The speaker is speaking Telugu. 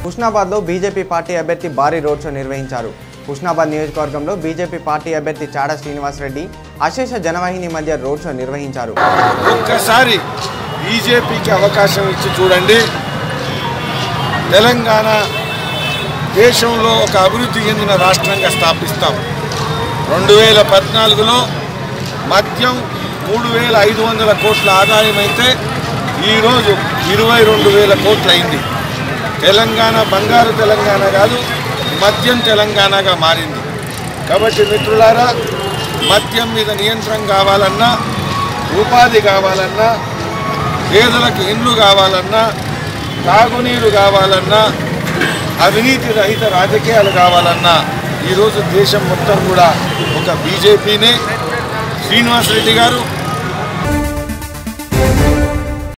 హుస్నాబాద్లో బీజేపీ పార్టీ అభ్యర్థి భారీ రోడ్ షో నిర్వహించారు హుస్నాబాద్ నియోజకవర్గంలో బీజేపీ పార్టీ అభ్యర్థి చాడా శ్రీనివాసరెడ్డి అశేష జనవాహిని మధ్య రోడ్ షో నిర్వహించారు ఒక్కసారి బీజేపీకి అవకాశం ఇచ్చి చూడండి తెలంగాణ దేశంలో ఒక అభివృద్ధి చెందిన రాష్ట్రంగా స్థాపిస్తాం రెండు వేల పద్నాలుగులో మద్యం మూడు వేల ఐదు వందల కోట్ల ఆదాయం అయితే ఈరోజు ఇరవై రెండు వేల కోట్లు అయింది తెలంగాణ బంగారు తెలంగాణ కాదు మద్యం తెలంగాణగా మారింది కాబట్టి మిత్రులారా మద్యం మీద నియంత్రణ కావాలన్నా ఉపాధి కావాలన్నా పేదలకు ఇండ్లు కావాలన్నా తాగునీరు కావాలన్నా అవినీతి రహిత రాజకీయాలు కావాలన్నా ఈరోజు దేశం మొత్తం కూడా ఒక బీజేపీనే శ్రీనివాసరెడ్డి గారు